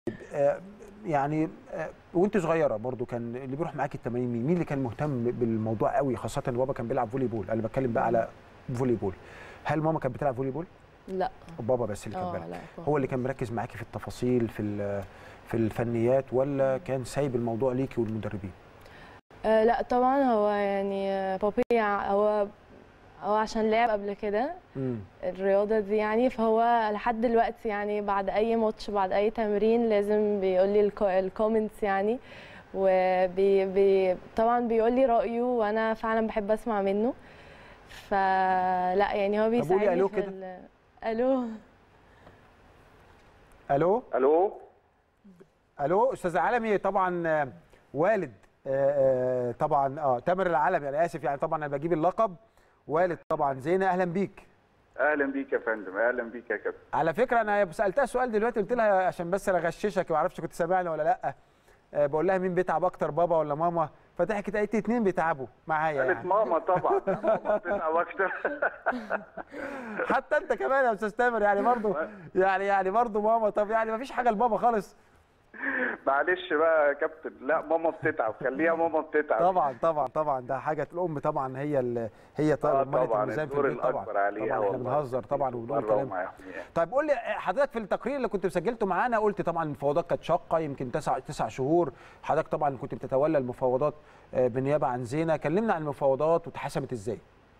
آه، يعني آه، وانت صغيره برضو كان اللي بيروح معاكي التمارين مين؟ مين اللي كان مهتم بالموضوع قوي خاصه ان بابا كان بيلعب فولي بول انا بتكلم بقى على فولي بول هل ماما كانت بتلعب فولي بول؟ لا بابا بس اللي كان اه بيلعب لا هو اللي كان مركز معاكي في التفاصيل في ال- في الفنيات ولا كان سايب الموضوع ليكي والمدربين؟ آه لا طبعا هو يعني آه، بابي ع- هو هو عشان لعب قبل كده امم الرياضة دي يعني فهو لحد دلوقتي يعني بعد أي ماتش بعد أي تمرين لازم بيقول لي الكومنتس يعني وبي بي طبعا بيقول لي رأيه وأنا فعلا بحب أسمع منه فلا يعني هو قولي بيساعدني ألو في كده. ال- ألو الو الو الو استاذ عالمي طبعا آه، والد آه، آه، طبعا اه تامر العالمي انا اسف يعني طبعا انا بجيب اللقب والد طبعا زينه اهلا بيك اهلا بيك يا فندم اهلا بيك يا كابتن على فكره انا سالتها سؤال دلوقتي قلت لها عشان بس انا اغششك ما اعرفش كنت سامعني ولا لا آه، بقول لها مين بيتعب اكتر بابا ولا ماما فضحكت قالت لي اتنين بيتعبوا معايا قالت يعني. ماما طبعا ماما بتتعب اكتر حتى انت كمان يا استاذ تامر يعني برضه يعني يعني برضه ماما طب يعني ما فيش حاجه لبابا خالص معلش بقى يا كابتن لا ماما بتتعب خليها ماما بتتعب طبعا طبعا طبعا ده حاجه الام طبعا هي ال... هي آه طبعا امانه طبعا الميزان في الدور البيت طبعا الاكبر عليها طبعا احنا والله. بنهزر طبعا وبنقول بره كلام ومعاهم يعني. طيب قول لي حضرتك في التقرير اللي كنت سجلته معانا قلت طبعا المفاوضات كانت شاقه يمكن تسع تسع شهور حضرتك طبعا كنت بتتولى المفاوضات آه، بالنيابه عن زينه كلمنا عن المفاوضات واتحسمت ازاي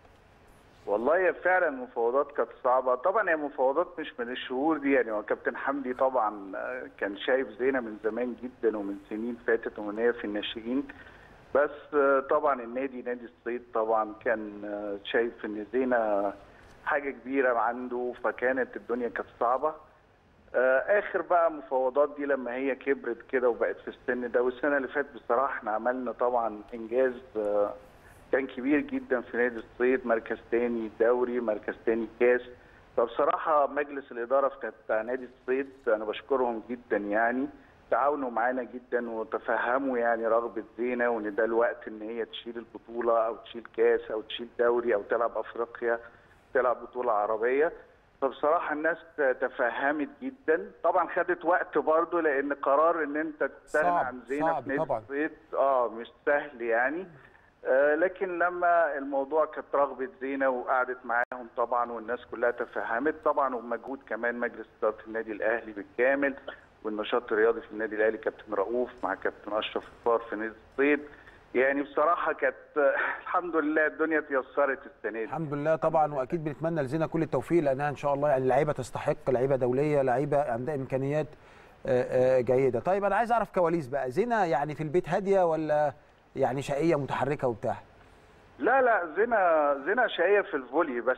والله هي فعلا المفاوضات كانت صعبه طبعا هي مفاوضات مش من الشهور دي يعني هو كابتن حمدي طبعا آه، كان شايف زينه من زمان جدا ومن سنين فاتت ومن هي في الناشئين بس آه، طبعا النادي نادي الصيد طبعا كان آه، شايف ان زينه حاجه كبيره عنده فكانت الدنيا كانت صعبه آه، اخر بقى مفاوضات دي لما هي كبرت كده وبقت في السن ده والسنه اللي فاتت بصراحه احنا عملنا طبعا انجاز آه، كان كبير جدا في نادي الصيد مركز تاني دوري مركز تاني كاس فبصراحه مجلس الاداره بتاع نادي الصيد انا بشكرهم جدا يعني تعاونوا معانا جدا وتفهموا يعني رغبه زينه وان ده الوقت ان هي تشيل البطوله او تشيل كاس او تشيل دوري او تلعب افريقيا تلعب بطوله عربيه فبصراحه الناس تفهمت جدا طبعا خدت وقت برضه لان قرار ان انت تستغنى صعب، عن زينه صعب في نادي طبعاً. الصيد اه مش سهل يعني آه، لكن لما الموضوع كانت رغبه زينه وقعدت معاهم طبعا والناس كلها تفهمت طبعا ومجهود كمان مجلس اداره النادي الاهلي بالكامل والنشاط الرياضي في النادي الاهلي كابتن رؤوف مع كابتن اشرف الفار في نادي الصيد يعني بصراحه كانت آه، الحمد لله الدنيا اتيسرت السنه دي الحمد لله طبعا واكيد بنتمنى لزينه كل التوفيق لانها ان شاء الله يعني لعيبه تستحق لعيبه دوليه لعيبه عندها امكانيات آه، آه، جيده طيب انا عايز اعرف كواليس بقى زينه يعني في البيت هاديه ولا يعني شقيه متحركه وبتاع لا لا زنا زنا شقيه في الفولي بس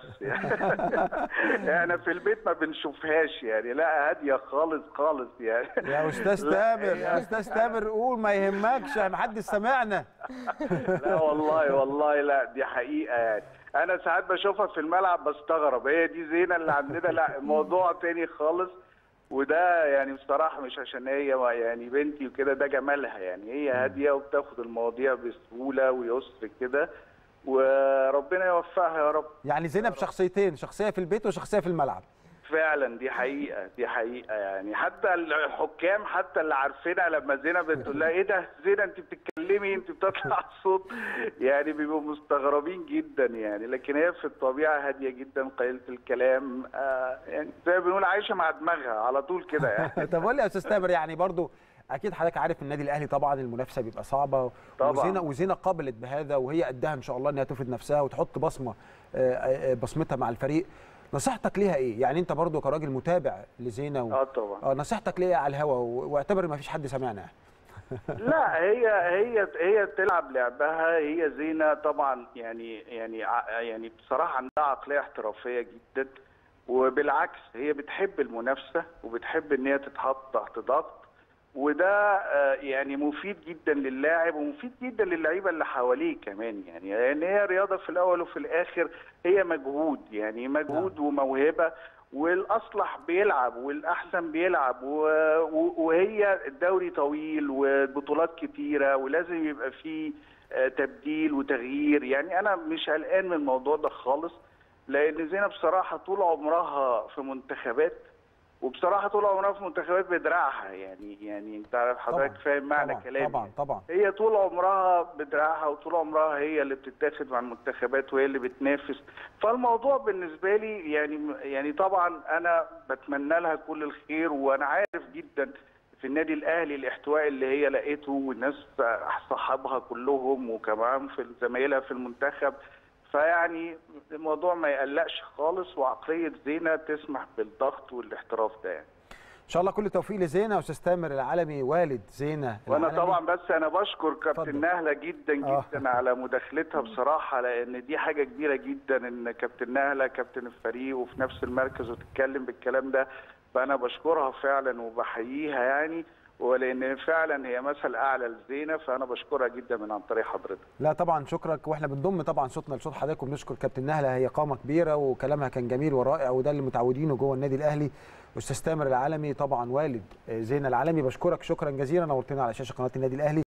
يعني احنا في البيت ما بنشوفهاش يعني لا هاديه خالص خالص يعني يا استاذ لا، تامر هي- يا استاذ تامر قول ما يهمكش ما حدش سمعنا لا والله والله لا دي حقيقه يعني انا ساعات بشوفها في الملعب بستغرب هي دي زينه اللي عندنا لا موضوع تاني خالص وده يعني بصراحه مش عشان هي يعني بنتي وكده ده جمالها يعني هي هاديه وبتاخد المواضيع بسهوله ويسر كده وربنا يوفقها يا رب يعني زينب شخصيتين شخصيه في البيت وشخصيه في الملعب فعلا دي حقيقه دي حقيقه يعني حتى الحكام حتى اللي عارفينها لما زينب بتقول لها ايه ده زينب انت بتتكلمي انت بتطلع الصوت يعني بيبقوا مستغربين جدا يعني لكن هي في الطبيعه هاديه جدا قليله الكلام آه يعني زي ما بنقول عايشه مع دماغها على طول كده يعني طب قول لي يا استاذ تامر يعني برضو اكيد حضرتك عارف النادي الاهلي طبعا المنافسه بيبقى صعبه طبعاً. وزينه وزينه قابلت بهذا وهي قدها ان شاء الله انها تفرض نفسها وتحط بصمه آه، آه، بصمتها مع الفريق نصيحتك ليها ايه يعني انت برضو كراجل متابع لزينه و... اه طبعا اه نصيحتك ليها على الهوا و- واعتبر ما فيش حد سمعنا لا هي هي هي تلعب لعبها هي زينه طبعا يعني يعني ع- يعني بصراحه عندها عقليه احترافيه جدا وبالعكس هي بتحب المنافسه وبتحب ان هي تتحط تحت ضغط وده آه، يعني مفيد جدا للاعب ومفيد جدا للعيبه اللي حواليه كمان يعني لان هي رياضه في الاول وفي الاخر هي مجهود يعني مجهود وموهبه والاصلح بيلعب والاحسن بيلعب و- و- وهي الدوري طويل وبطولات كتيره ولازم يبقى فيه آه، تبديل وتغيير يعني انا مش قلقان من الموضوع ده خالص لان زينب بصراحه طول عمرها في منتخبات وبصراحه طول عمرها في منتخبات بدراعها يعني يعني انت عارف حضرتك فاهم معنى طبعا كلامي طبعا طبعا هي طول عمرها بدراعها وطول عمرها هي اللي بتتاخد مع المنتخبات وهي اللي بتنافس فالموضوع بالنسبه لي يعني يعني طبعا انا بتمنى لها كل الخير وانا عارف جدا في النادي الاهلي الاحتواء اللي هي لقيته والناس صحابها كلهم وكمان في زمايلها في المنتخب فيعني الموضوع ما يقلقش خالص وعقليه زينه تسمح بالضغط والاحتراف ده يعني. ان شاء الله كل التوفيق لزينه واستاذ تامر العالمي والد زينه وانا العالمي. طبعا بس انا بشكر كابتن اتفضل. نهله جدا آه. جدا على مداخلتها بصراحه لان دي حاجه كبيره جدا ان كابتن نهله كابتن الفريق وفي نفس المركز وتتكلم بالكلام ده فانا بشكرها فعلا وبحييها يعني ولان فعلا هي مثل اعلى لزينه فانا بشكرها جدا من عن طريق حضرتك لا طبعا شكرك واحنا بنضم طبعا صوتنا لصوت حضرتك وبنشكر كابتن نهله هي قامه كبيره وكلامها كان جميل ورائع وده اللي متعودينه جوه النادي الاهلي استاذ تامر العالمي طبعا والد زينه العالمي بشكرك شكرا جزيلا نورتنا على شاشه قناه النادي الاهلي